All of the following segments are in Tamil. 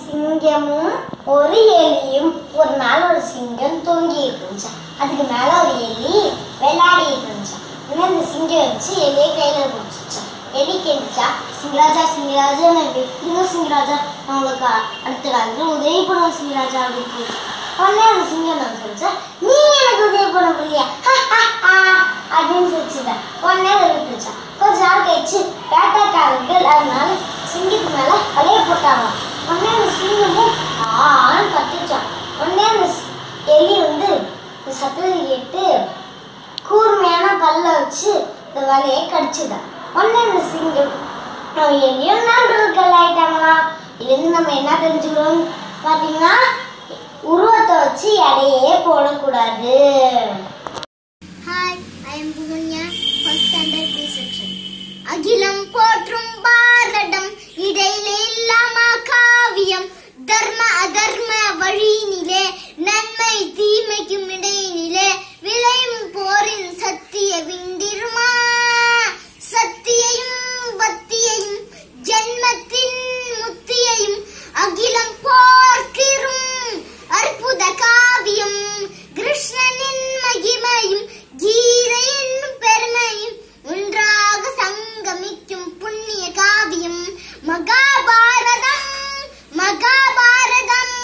சிங்கமும் ஒரு எலியும் ஒரு நாள் ஒரு சிங்கம் தூங்கிட்டு இருந்துச்சு அதுக்கு மேல ஒரு எலி விளையாடிட்டு இருந்துச்சு உடனே அந்த சிங்கம் வச்சு எலியை கையில பிடிச்சிச்சு எலி கேட்டுச்சா சிங்கராஜா சிங்கராஜா நான் எப்படிங்க சிங்கராஜா நான் உங்களுக்கு அ- அடுத்த காலத்துல உதவி பண்ணுவேன் சிங்கராஜா அப்படின்னு கேட்டுச்சு. உடனே அந்த சிங்கம் நான் சொல்லிச்சா நீ எனக்கு உதவி பண்ண முடியா அப்படின்னு சொல்லிச்சுதா உடனே அதை விட்டுச்சா கொஞ்ச நாள் கழிச்சு வேட்டைக்காரர்கள் அதனால சிங்கத்து மேல வலைய போட்டாங்க உடனே அந்த சிங்கமும் ஆன்னு கத்துச்சான் உடனே அந்த ஸ்- எலி வந்து இந்த சத்தத்தை கேட்டு கூர்மையான பல்ல வச்சு இந்த வலையை கடிச்சுதான் உடனே இந்த சிங்கம் அவன் எலியும் நண்பர்கள் ஆயிட்டாங்களா இதுலேருந்து நம்ம என்ன தெரிஞ்சுக்கிறோம் பார்த்தீங்கன்னா உருவத்தை வச்சு எடையே போடக்கூடாது hi I am Puganya first standard B section அகிலம் போற்றும் பாரதம் இடையிலே இல்லாம காவியம் தர்ம அதர்ம வழியினிலே நன்மை தீமைக்கும் இடையினிலே விளையும் போரின் சத்திய விண்டிருமா சத்தியையும் பக்தியையும் ஜென்மத்தின் முத்தியையும் அகிலம் போர்க்கிரும் அற்புத காவியம் கிருஷ்ணனின் மகிமையும் கீதையின் பெருமையும் ஒன்றாக சங்கமிக்கும் புண்ணிய காவியம் Mahabharatam Mahabharatam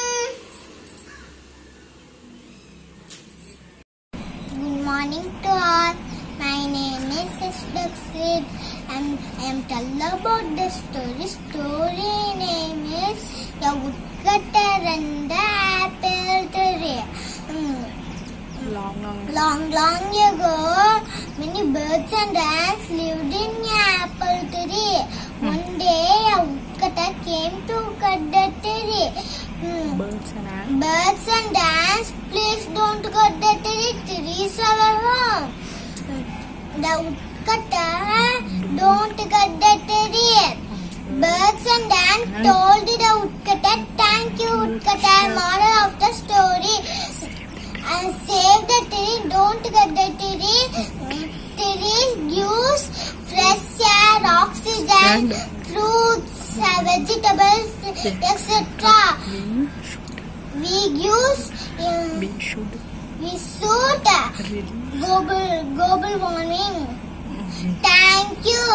Good morning to all. My name is Sister Sid and I am tell about the story. Story name is The Woodcutter and the Apple Tree. Mm. Long, long. Long, long ago, many birds and ants lived in an apple tree. One day, a woodcutter came to cut the tree. Mm. Birds and ants. Birds and ants, please don't cut the tree. Tree is our home. The woodcutter don't cut the tree. Birds and ants told the woodcutter, thank you woodcutter, moral of the story. And save the tree, don't cut the tree. Tree gives fresh air, oxygen, fruits, uh, vegetables, etc. We use, uh, We should we suit uh, really. global, global warming. Thank you.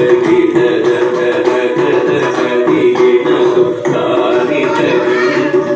Thank you.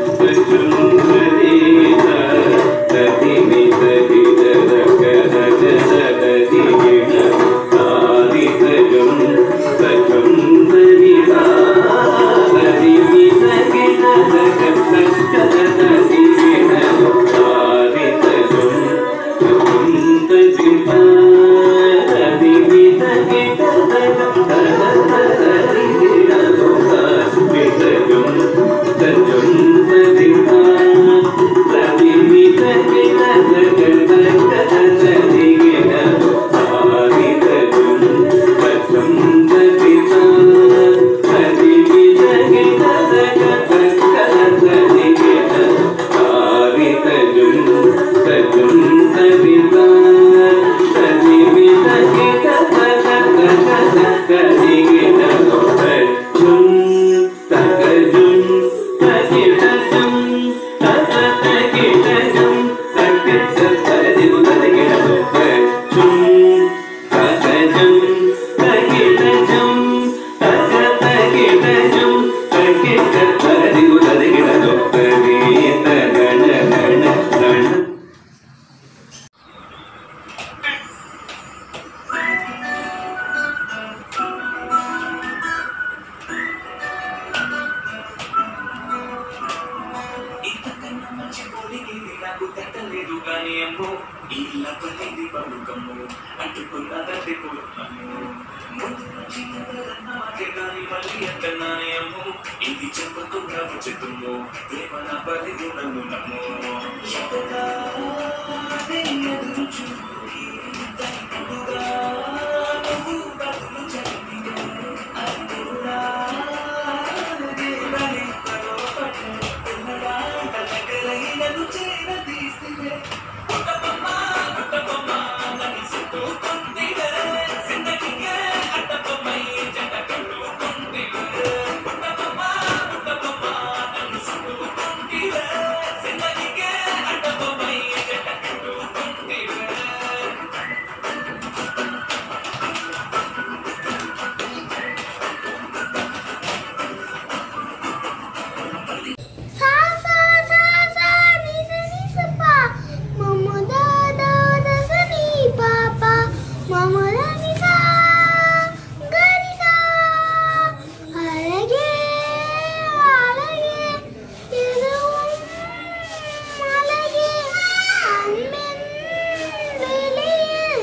మంచి పొడిగేది నాకు తట్టలేదు కానీ అమ్మో ఈ లవ్వనేది బలుకమ్ము అంటుకున్నదంటే పోతున్నాము ముందు నుంచి ఎంతరన్నా మాటే కానీ మళ్ళీ ఎంతన్నానే అమ్ము ఇది చెప్పకుండా వచ్చుతుమ్ము ప్రేమ నా పది గుణము నమ్ము ఎంతగానే ఎదురు చూపుకి తగినట్టుగా నువ్వు బదులు చెప్పితే అది దేవుడా దేవుడని పరోపటే తిన్నడా దగ్గరైనను చేరదీస్తే పుట్టబొమ్మ పుట్టబొమ్మ నన్ను చుట్టుకుందివే జిందగీకే అడ్డబొమ్మై జంట కట్టుకుందివే పుట్టబొమ్మ పుట్టబొమ్మ నన్ను చుట్టుకుందివే జిందగీకే అడ్డబొమ్మై జంట కట్టుకుందివే Sa sa sa sa ni sa ni sa pa. Mama da da da sa ni pa pa. Mama da ni sa ga ni sa. அழகே அழகே இதுவும் அழகே அன்பின் வெளியில்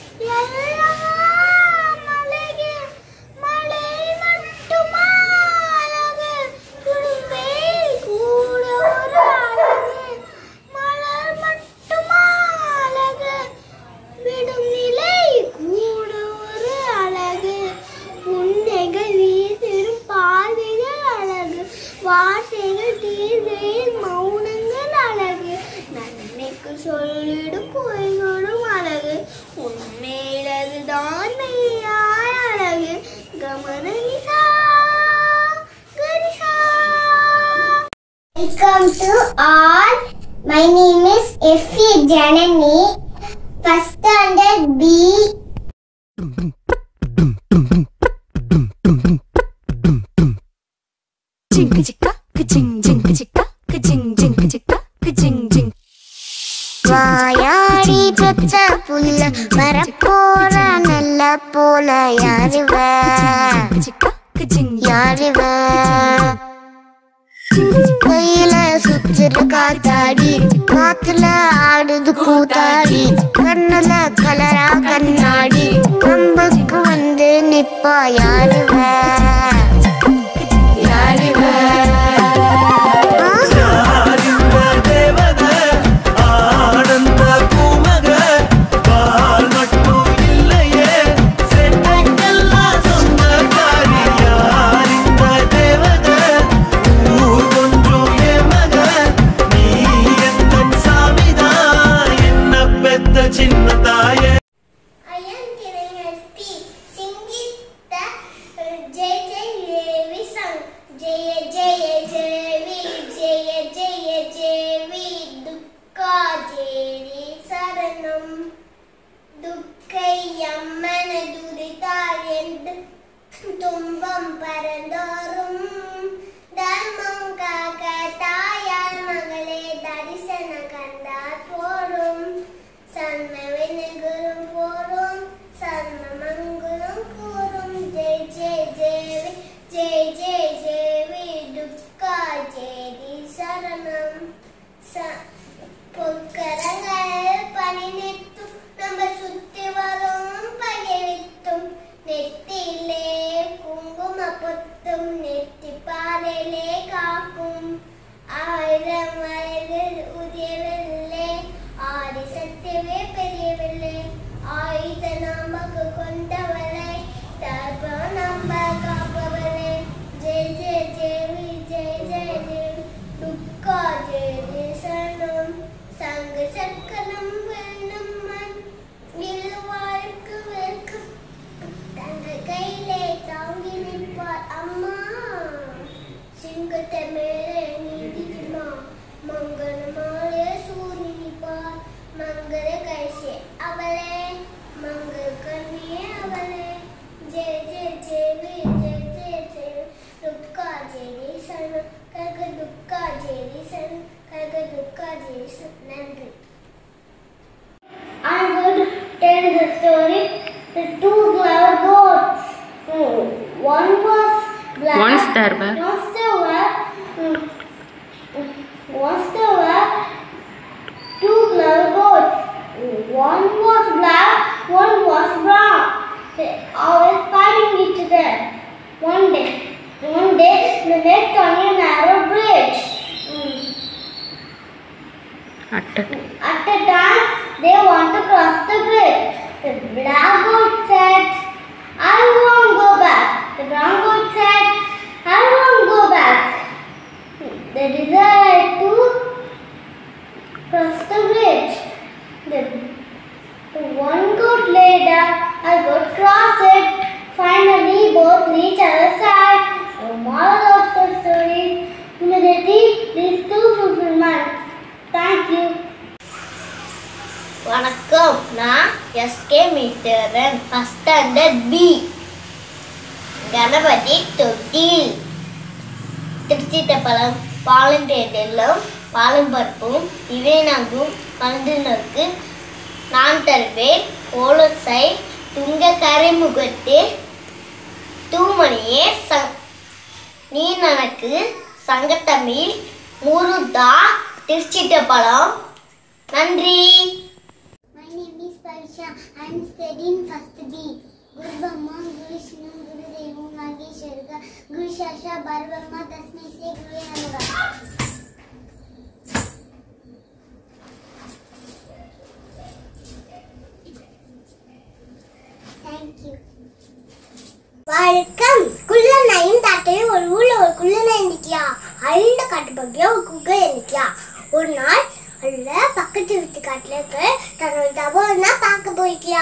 எல்லாம் அழகே மழை மட்டுமா அழகு குடும்பேல் கூட ஒரு அழகு மலர் மட்டுமா அழகு விடும் நிலை கூட ஒரு அழகு புன்னைகள் வீசிடும் பாதைகள் அழகு வார்த்தைகள் தீர்வையில் மௌனங்கள் அழகு நன்மைக்கு சொல்லிடும் பொய்களும் அழகு உண்மையிலதுதான் மெய்யாய் அழகு கமனனிசா கரிசா Welcome to all. My name is Effie Janani, first standard B. Jinka chicka, ka-ching, jinka chicka, ka-ching, jinka chicka, ka-ching, jing. வாயாடி பெற்ற புல்ல வரப்போற நல்ல போல யாருவ Jinka chicka, ka-ching, யாருவ கையில சுத்துற காத்தாடி காத்துல ஆடுது கூத்தாடி கண்ணுல கலரா கண்ணாடி கம்புக்கு வந்து நிப்பா யாருவ யாருவ யாரிந்த தேவத ஆனந்த பூமக பால் மட்டும் இல்லையே செட்டைக்கெல்லாம் சொந்தக்காரி யாரிந்த தேவத ஊர் கொஞ்சம் ஏமக நீ எந்த சாமிதான் என்ன பெத்த சின்ன தாயே I am giving a speech singing the uh, Jai Jai Devi song. Jaya Jaya Devi, Jaya Jaya Devi, Dukka Devi Saranam. துக்கை அம்மன துரித்தாள் என்று துன்பம் பரந்தோறும் தர்மம் காக்க தாயார் மகளே தரிசனம் கண்டார் போடும் சன்மவினுகுரும் போரும் சன்மமங்குலும் கூறும் ஜெய் ஜெய் ஜெயவி ஜெய் ஜெய் ஜெயவி துக்கா ஜெயதி சரணம் ச- பொற்கரங்கள் பணி நிற்கும் நம்ம சுத்தி வரும் பகைவித்தும் நெத்திலே குங்கும பொத்தும் நெத்தி பாறையிலே காக்கும் ஆயிரம் வயதில் உதயவில்லை ஆதி சத்தியமே பெரியவில்லை ஆயுத நமக்கு கொண்டவளை தர்ப நம்ப காப்பவளை ஜெய் ஜெய் ஜெயவி ஜெய் ஜெய் ஜெய் துக்கா ஜெய் ஜெய் சரணம் சங்கு சக்கரம் வெல்லும் மண் வாழ்க்கு வெல்கும் தங்க கையிலே தாங்கி நிற்பார் அம்மா சிங்கத்தை மேலே நீதிக்குமா மங்கள மாலே சூரி நிற்பார் மங்கள கைசே அவளே மங்கள கண்ணியே அவளே ஜெய ஜெய ஜெயவி ஜெய ஜெய ஜெய துக்கா ஜெயி சரணம் கக துக்கா ஜெயி சரணம் கக துக்கா ஜெயி சரணம் நன்றி I'm going to tell the story. The two clever goats. Hmm, One was black. Once there were- Once there were. hmm, Once there were அட்ட At a time, they want to cross the bridge. The blackboard said, I won't go back. The brown board said, I won't go back. They decided to cross the bridge. The, the one goat lay down, I got cross it. Finally, both reach other side. The moral of the story, humility leads to fulfillment. Thank you. வணக்கம் நான் எஸ்கே மீட்டரன் ஃபஸ்ட் ஸ்டாண்டர்ட் பி கணபதி தொட்டில் திருச்சிட்டப்பழம் பாலந்தேடலும் பாலும் பருப்பும் இவைனாகும் மருந்தினருக்கு நான் தருவேன் ஓலசை துங்க கரைமுகட்டு தூமணியே சங் நீ நனக்கு சங்கத்தமிழ் முருதா திருச்சிட்டப்பழம் நன்றி My name is Parisha. I am studying first B. Guru Brahma, Guru Vishnu, Guru Deva, Mageshwara, Guru Shasha, Bharvama, Tasmai Se Guru Namaha. Thank you. வணக்கம் குள்ளநாயும் தாட்டையும் ஒரு ஊர்ல ஒரு குள்ளநாய் இருந்துக்கியா அழுந்த காட்டு பகுதியில ஒரு குகை இருந்துக்கியா ஒரு நாள் அல்ல பக்கத்து வீட்டு காட்டுல இருக்க தன்னோட தபோனா பார்க்க போயிட்டியா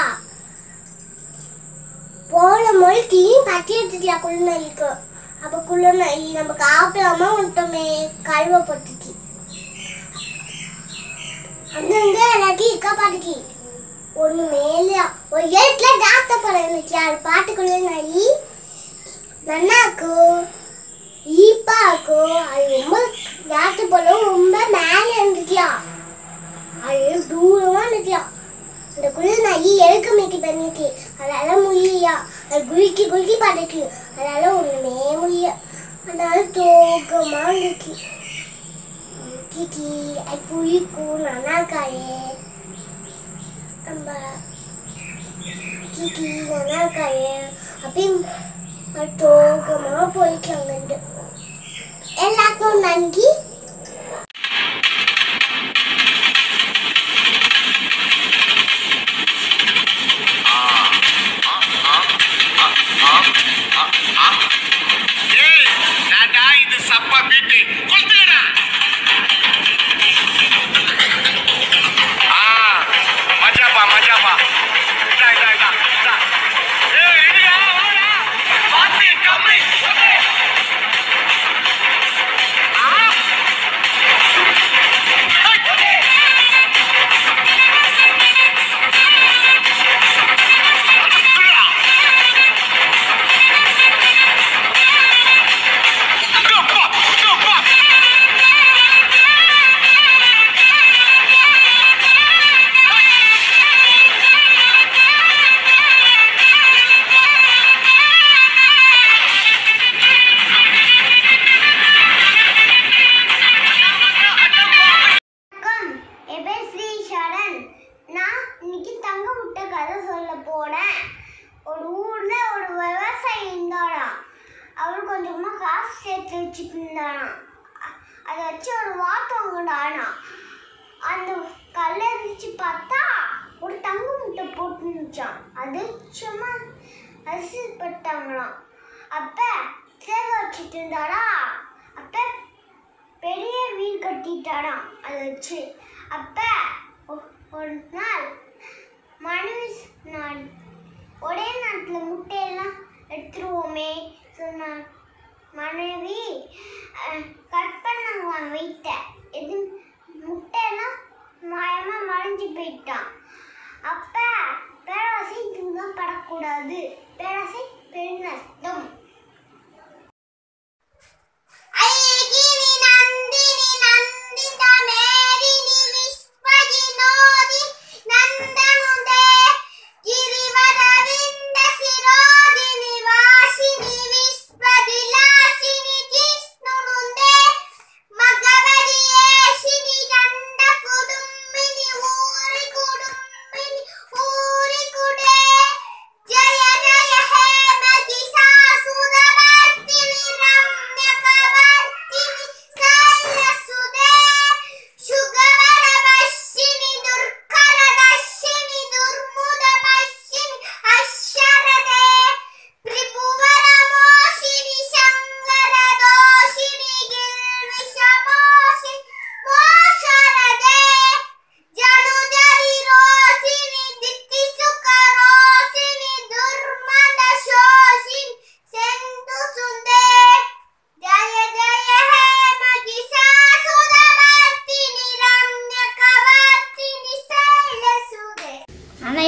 போன மொழி தீயும் பட்டி எடுத்துட்டியா குள்ளநாய்க்கு அப்ப குள்ளநாய் நம்ம காப்பிடாம விட்டோமே கழுவ போட்டுச்சு அங்கங்க எல்லாத்தையும் இருக்கா பாட்டுக்கு ஒண்ணு மேல ஒரு இடத்துல டாக்டர் படம் இருந்துச்சு அது பாட்டுக்குள்ள நாய் நன்னாக்கு ஈப்பாக்கு அது ரொம்ப டாக்டர் படம் ரொம்ப மேல இருந்துச்சியா அது தூரமா இருந்துச்சியா அந்த குள்ள நாய் எழுக்க மேய்க்கு பண்ணிச்சு அதனால முடியா அது குளிக்கி குளிக்கி பாட்டுக்கு அதனால ஒண்ணுமே முடிய அதனால தூக்கமா இருந்துச்சு கிக்கி அது புளிக்கும் நன்னாக்காயே நம்ம கிக்கி நன்னாக்காயே அப்படி தூக்கமா போயிட்டாங்க எல்லாத்துக்கும் நன்றி ஏய் டாடா இது சப்பா பீட்டு கொளுத்துடா ஆ மஜாப்பா மஜாப்பா இதா இதா இதா இதா ஏய் இடியா வாடா பாத்தி கம்மி ஆ வணக்கம் என் பேர் ஸ்ரீ சரண் நான் இன்னைக்கு தங்க முட்டை கதை சொல்ல போனேன் ஒரு ஊர்ல ஒரு விவசாயி இருந்தாராம் அவர் கொஞ்சமா காசு சேர்த்து வச்சுட்டு இருந்தாராம் அ- அதை வச்சு ஒரு வாத்து வாங்கினானா அந்த கல்லை இருந்துச்சு பார்த்தா ஒரு தங்க முட்டை போட்டுருந்துச்சான் அது சும்மா அரிசிப்பட்டாங்களாம் அப்ப சேக வச்சுட்டு இருந்தாரா அப்ப பெரிய வீடு கட்டிட்டாராம் அதை வச்சு அப்ப ஒ- ஒரு நாள் மனைவி நான் ஒரே நாட்டில் முட்டையெல்லாம் எடுத்துருவோமே சொன்னார் மனைவி அஹ், கட் பண்ணாங்களாம் வெயிட்ட எது முட்டையெல்லாம் மாயமா மறைஞ்சு போயிட்டான் அப்ப பேராசை துன்பம் படக்கூடாது பேராசை பெருநஷ்டம் ஐகிரி நந்தினி நந்தித மேரினி விஸ்வஜினோதி நந்தனுதே ಗಿರಿವರವಿಂದ ಶಿರೋದಿನಿ ವಾಸಿನಿ ವಿಶ್ವವಿಲಾಸಿನಿ ಜಿಷ್ಣುನುಂದೆ ಮಗವರಿಯೇಶಿನಿ ಗಂಡ ಕುಡುಂಬಿನಿ ಊರಿ ಕುಡುಂಬಿನಿ ಊರಿ ಕುಡೆ ಜಯ ಜಯ ಹೇ ಮಗಿಸಾಸು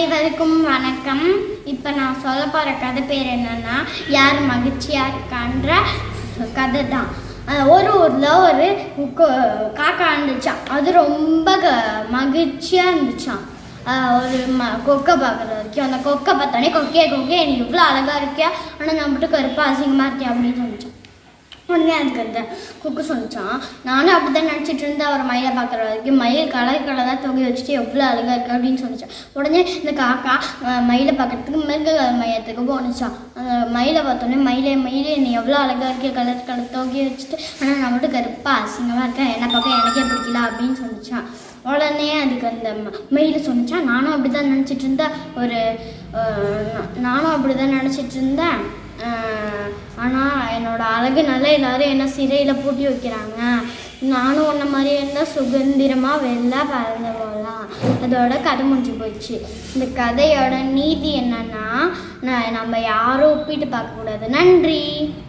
அனைவருக்கும் வணக்கம் இப்போ நான் சொல்ல போகிற கதை பேர் என்னன்னா யார் மகிழ்ச்சியாக இருக்கான்ற கதை தான் அஹ் ஒரு ஊரில் ஒரு கொ- காக்கா இருந்துச்சான் அது ரொம்ப க மகிழ்ச்சியாக இருந்துச்சான் அஹ் ஒரு ம கொக்கை பார்க்குற வரைக்கும் அந்த கொக்கை பார்த்தோன்னே கொக்கே கொக்கே நீ இவ்வளோ அழகாக இருக்கியா ஆனால் நான் மட்டும் கருப்பாக அசிங்கமாக இருக்கியா அப்படின்னு சொல்லிச்சான் உடனே அதுக்கு அந்த குக்கு சொல்லிச்சான் நானும் அப்படி தான் நினச்சிட்டு இருந்தேன் அவர் மயிலை பார்க்குற வரைக்கும் மயில் கலர் கலராக தொகை வச்சுட்டு எவ்வளோ அழகாக இருக்கு அப்படின்னு சொல்லிச்சான் உடனே இந்த காக்கா அஹ், மயிலை பார்க்கறதுக்கு மிருக மையத்துக்கு போனுச்சான் அந்த மயிலை பார்த்தோன்னே மயிலே மயிலே நீ எவ்வளோ அழகாக இருக்கிய கலர் கலர் தொகை வச்சுட்டு ஆனால் நான் மட்டும் கருப்பாக அசிங்கமாக இருக்கேன் என்ன பார்க்க எனக்கே பிடிக்கல அப்படின்னு சொல்லிச்சான் உடனே அதுக்கு அந்த ம- மயில் சொன்னிச்சான் நானும் அப்படி தான் நினச்சிட்டு இருந்தேன் ஒரு அஹ், நா- நானும் அப்படி தான் நினச்சிட்டு இருந்தேன் ஆனால் என்னோட அழகுனால எல்லாரும் என்ன சிறையில் பூட்டி வைக்கிறாங்க நானும் உன்ன மாதிரி இருந்தால் சுதந்திரமாக வெளில பறந்து போகலாம் அதோட கதை முடிஞ்சு போச்சு இந்த கதையோட நீதி என்னன்னா நான் நம்ம யாரும் ஒப்பிட்டு பார்க்கக்கூடாது நன்றி